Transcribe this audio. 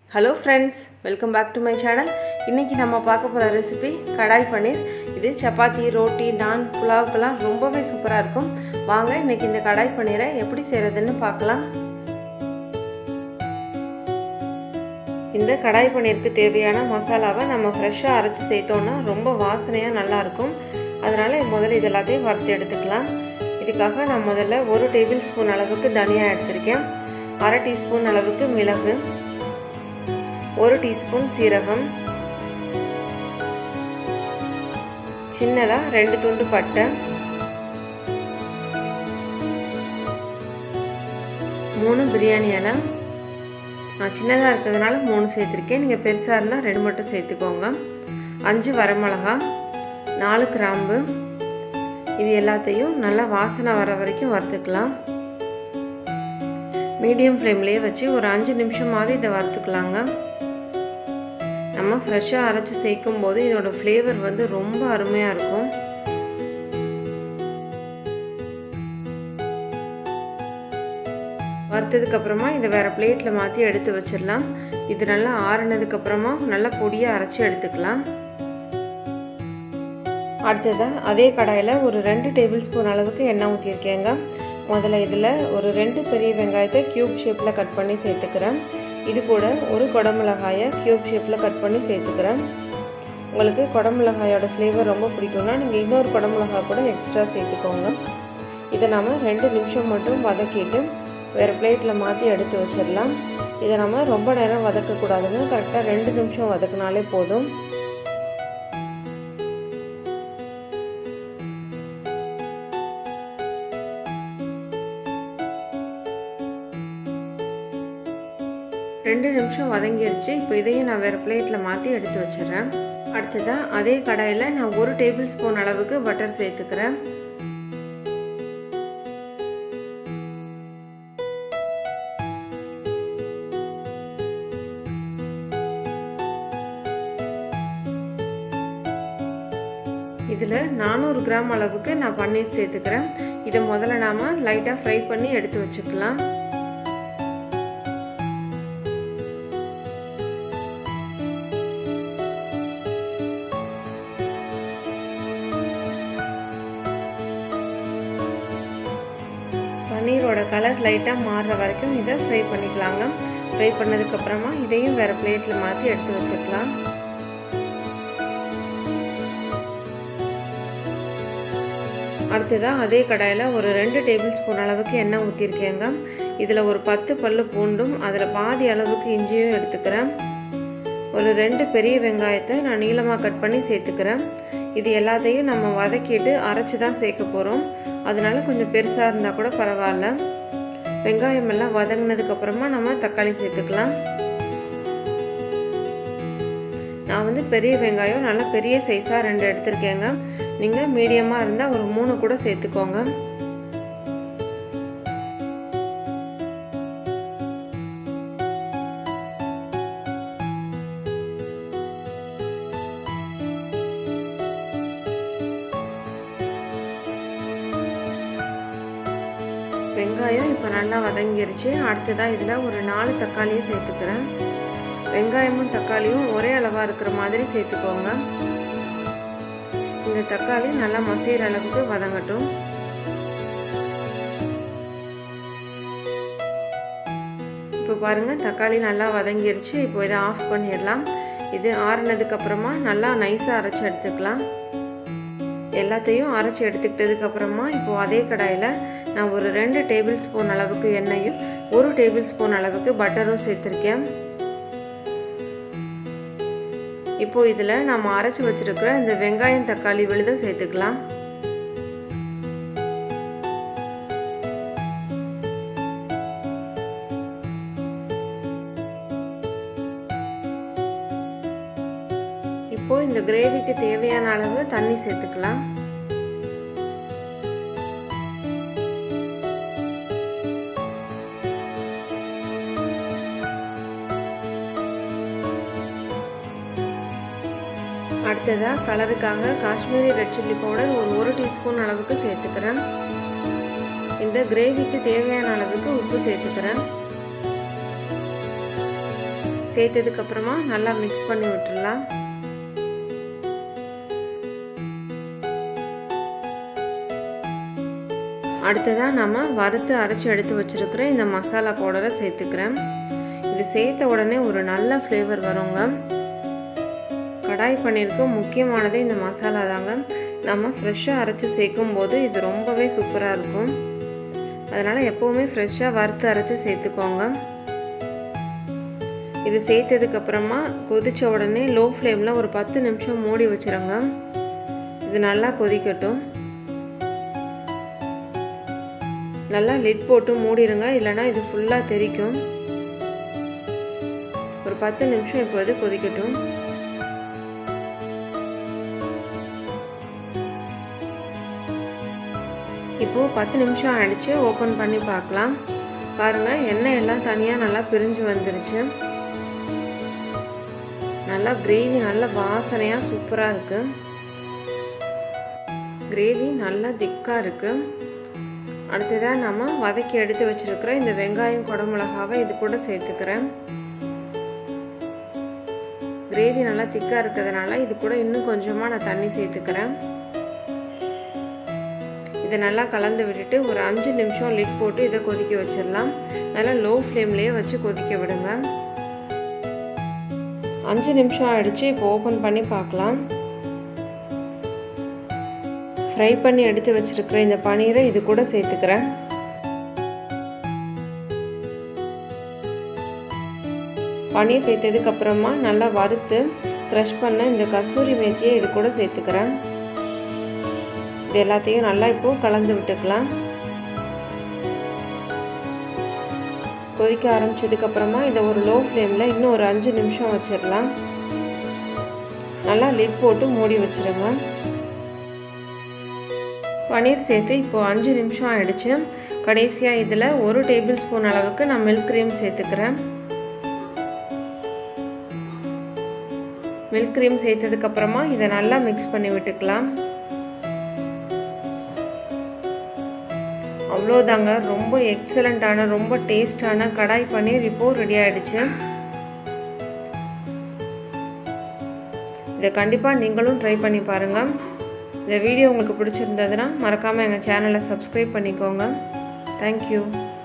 hello friends welcome back to my channel இன்றைக்கி நம்ம பார்க்க போகிற ரெசிபி கடாய் பன்னீர் இது சப்பாத்தி ரோட்டி நான் புலாவுக்கெல்லாம் ரொம்பவே சூப்பராக இருக்கும் வாங்க இன்றைக்கி இந்த கடாய் பன்னீரை எப்படி செய்கிறதுன்னு பார்க்கலாம் இந்த கடாய் பன்னீருக்கு தேவையான மசாலாவை நம்ம ஃப்ரெஷ்ஷாக அரைச்சி சேர்த்தோன்னா ரொம்ப வாசனையாக நல்லாயிருக்கும் அதனால் முதல்ல இது எல்லாத்தையும் வறுத்து எடுத்துக்கலாம் இதுக்காக நான் முதல்ல ஒரு டேபிள் ஸ்பூன் அளவுக்கு தனியாக எடுத்திருக்கேன் அரை டீஸ்பூன் அளவுக்கு மிளகு ஒரு டீஸ்பூன் சீரகம் சின்னதாக ரெண்டு துண்டு பட்டை மூணு பிரியாணி இலை நான் சின்னதாக இருக்கிறதுனால மூணு சேர்த்துருக்கேன் நீங்கள் பெருசாக இருந்தால் ரெண்டு மட்டும் சேர்த்துக்கோங்க அஞ்சு வரமிளகா நாலு கிராம்பு இது எல்லாத்தையும் நல்லா வாசனை வர வரைக்கும் வறுத்துக்கலாம் மீடியம் ஃப்ளேம்லேயே வச்சு ஒரு அஞ்சு நிமிஷமாவது இதை வறுத்துக்கலாங்க நம்ம ஃப்ரெஷ்ஷாக அரைச்சி சேர்க்கும் போது இதோட ஃப்ளேவர் வந்து ரொம்ப அருமையாக இருக்கும் வறுத்ததுக்கப்புறமா இதை வேறு பிளேட்டில் மாற்றி எடுத்து வச்சிடலாம் இது நல்லா ஆறுனதுக்கப்புறமா நல்லா பொடியாக அரைச்சி எடுத்துக்கலாம் அடுத்ததாக அதே கடாயில் ஒரு ரெண்டு டேபிள் ஸ்பூன் அளவுக்கு எண்ணெய் ஊற்றிருக்கேங்க முதல்ல இதில் ஒரு ரெண்டு பெரிய வெங்காயத்தை க்யூப் ஷேப்பில் கட் பண்ணி சேர்த்துக்கிறேன் இது கூட ஒரு குடமிளகாயை க்யூப் ஷேப்பில் கட் பண்ணி சேர்த்துக்கிறேன் உங்களுக்கு குடமிளகாயோட ஃப்ளேவர் ரொம்ப பிடிக்கும்னா நீங்கள் இன்னொரு குடமிளகாய் கூட எக்ஸ்ட்ரா சேர்த்துக்கோங்க இதை நம்ம ரெண்டு நிமிஷம் மட்டும் வதக்கிட்டு வேறு பிளேட்டில் மாற்றி எடுத்து வச்சிடலாம் இதை நம்ம ரொம்ப நேரம் வதக்கக்கூடாதுங்க கரெக்டாக ரெண்டு நிமிஷம் வதக்கினாலே போதும் ரெண்டு நிமிஷம் வதங்கிருச்சு இப்போ இதையும் நான் வேறு பிளேட்டில் மாற்றி எடுத்து வச்சிடுறேன் அடுத்ததாக அதே கடாயில் நான் ஒரு டேபிள் ஸ்பூன் அளவுக்கு பட்டர் சேர்த்துக்கிறேன் இதில் நானூறு கிராம் அளவுக்கு நான் பன்னீர் சேர்த்துக்கிறேன் இதை முதல்ல நாம் லைட்டாக ஃப்ரை பண்ணி எடுத்து வச்சுக்கலாம் பன்னீரோட கலர் லைட்டாக மாறுற வரைக்கும் இதை ஃப்ரை பண்ணிக்கலாங்க ஃப்ரை பண்ணதுக்கப்புறமா இதையும் வேறு பிளேட்டில் மாற்றி எடுத்து வச்சுக்கலாம் அடுத்ததாக அதே கடாயில் ஒரு ரெண்டு டேபிள் ஸ்பூன் அளவுக்கு எண்ணெய் ஊற்றிருக்கேங்க இதில் ஒரு பத்து பல்லு பூண்டும் அதில் பாதி அளவுக்கு இஞ்சியும் எடுத்துக்கிறேன் ஒரு ரெண்டு பெரிய வெங்காயத்தை நான் நீளமாக கட் பண்ணி சேர்த்துக்கிறேன் இது எல்லாத்தையும் நம்ம வதக்கிட்டு அரைச்சி தான் சேர்க்க போகிறோம் அதனால கொஞ்சம் பெருசாக இருந்தால் கூட பரவாயில்ல வெங்காயம் எல்லாம் வதங்கினதுக்கப்புறமா நம்ம தக்காளி சேர்த்துக்கலாம் நான் வந்து பெரிய வெங்காயம் நல்லா பெரிய சைஸாக ரெண்டு எடுத்திருக்கேங்க நீங்கள் மீடியமாக இருந்தால் ஒரு மூணு கூட சேர்த்துக்கோங்க வெங்காயம் இப்போ நல்லா வதங்கிருச்சு அடுத்ததாக இதில் ஒரு நாலு தக்காளியை சேர்த்துக்கிறேன் வெங்காயமும் தக்காளியும் ஒரே அளவாக இருக்கிற மாதிரி சேர்த்துக்கோங்க இந்த தக்காளி நல்லா மசிகிற அளவுக்கு வதங்கட்டும் இப்போ பாருங்கள் தக்காளி நல்லா வதங்கிருச்சு இப்போ இதை ஆஃப் பண்ணிடலாம் இது ஆறுனதுக்கப்புறமா நல்லா நைஸாக அரைச்சி எடுத்துக்கலாம் எல்லாத்தையும் அரைச்சி எடுத்துக்கிட்டதுக்கு அப்புறமா இப்போது அதே கடாயில் நான் ஒரு ரெண்டு டேபிள் ஸ்பூன் அளவுக்கு எண்ணெயும் ஒரு டேபிள் ஸ்பூன் அளவுக்கு பட்டரும் சேர்த்துருக்கேன் இப்போ இதில் நம்ம அரைச்சி வச்சுருக்கிற இந்த வெங்காயம் தக்காளி விழுத சேர்த்துக்கலாம் இப்போ இந்த கிரேவிக்கு தேவையான அளவு தண்ணி சேர்த்துக்கலாம் அடுத்ததாக கலருக்காக காஷ்மீரி ரெட் சில்லி பவுடர் ஒரு ஒரு டீஸ்பூன் அளவுக்கு சேர்த்துக்கிறேன் இந்த கிரேவிக்கு தேவையான அளவுக்கு உப்பு சேர்த்துக்கிறேன் சேர்த்ததுக்கப்புறமா நல்லா மிக்ஸ் பண்ணி விட்டுடலாம் அடுத்ததாக நம்ம வறுத்து அரைச்சி எடுத்து வச்சுருக்கிற இந்த மசாலா பவுடரை சேர்த்துக்கிறேன் இது சேர்த்த உடனே ஒரு நல்ல ஃப்ளேவர் வருங்க கடாய் பண்ணியிருக்க முக்கியமானதே இந்த மசாலா தாங்க நம்ம ஃப்ரெஷ்ஷாக அரைச்சி சேர்க்கும் போது இது ரொம்பவே சூப்பராக இருக்கும் அதனால் எப்போவுமே ஃப்ரெஷ்ஷாக வறுத்து அரைச்சி சேர்த்துக்கோங்க இது சேர்த்ததுக்கப்புறமா கொதித்த உடனே லோ ஃப்ளேமில் ஒரு பத்து நிமிஷம் மூடி வச்சுருங்க இது நல்லா கொதிக்கட்டும் நல்லா லிட் போட்டு மூடிடுங்க இல்லைனா இது ஃபுல்லாக தெரிக்கும் ஒரு பத்து நிமிஷம் இப்போ இது கொதிக்கட்டும் இப்போது பத்து நிமிஷம் ஆயிடுச்சு ஓப்பன் பண்ணி பார்க்கலாம் பாருங்கள் எண்ணெய் எல்லாம் தனியாக நல்லா பிரிஞ்சு வந்துருச்சு நல்லா கிரேவி நல்ல வாசனையாக சூப்பராக இருக்குது கிரேவி நல்லா திக்காக இருக்குது அடுத்ததாக நம்ம வதக்கி எடுத்து வச்சுருக்கிற இந்த வெங்காயம் குடமிளகாவை இது கூட சேர்த்துக்கிறேன் கிரேவி நல்லா திக்காக இருக்கிறதுனால இது கூட இன்னும் கொஞ்சமாக நான் தண்ணி சேர்த்துக்கிறேன் இதை நல்லா கலந்து விட்டுட்டு ஒரு அஞ்சு நிமிஷம் லிட் போட்டு இதை கொதிக்க வச்சிடலாம் நல்லா லோ ஃப்ளேம்லேயே வச்சு கொதிக்க விடுங்க அஞ்சு நிமிஷம் ஆயிடுச்சு இப்போ ஓப்பன் பண்ணி பார்க்கலாம் ஃப்ரை பண்ணி எடுத்து வச்சுருக்கிற இந்த பனீரை இது கூட சேர்த்துக்கிறேன் பனீர் சேர்த்ததுக்கப்புறமா நல்லா வறுத்து க்ரஷ் பண்ண இந்த கசூரி மேத்தியை இது கூட சேர்த்துக்கிறேன் இது எல்லாத்தையும் நல்லா இப்போது கலந்து விட்டுக்கலாம் கொதிக்க ஆரம்பிச்சதுக்கப்புறமா இதை ஒரு லோ ஃப்ளேமில் இன்னும் ஒரு அஞ்சு நிமிஷம் வச்சிடலாம் நல்லா லிட் போட்டு மூடி வச்சுருங்க பன்னீர் சேர்த்து இப்போது அஞ்சு நிமிஷம் ஆயிடுச்சு கடைசியாக இதில் ஒரு டேபிள் ஸ்பூன் அளவுக்கு நான் மில்க் க்ரீம் சேர்த்துக்கிறேன் மில்க் க்ரீம் சேர்த்ததுக்கப்புறமா இதை நல்லா மிக்ஸ் பண்ணி விட்டுக்கலாம் அவ்வளோதாங்க ரொம்ப எக்ஸலண்ட்டான ரொம்ப டேஸ்டான கடாய் பன்னீர் இப்போது ரெடி ஆகிடுச்சு இதை கண்டிப்பாக நீங்களும் ட்ரை பண்ணி பாருங்கள் இந்த வீடியோ உங்களுக்கு பிடிச்சிருந்ததுன்னா மறக்காமல் எங்கள் சேனலை சப்ஸ்கிரைப் பண்ணிக்கோங்க தேங்க்யூ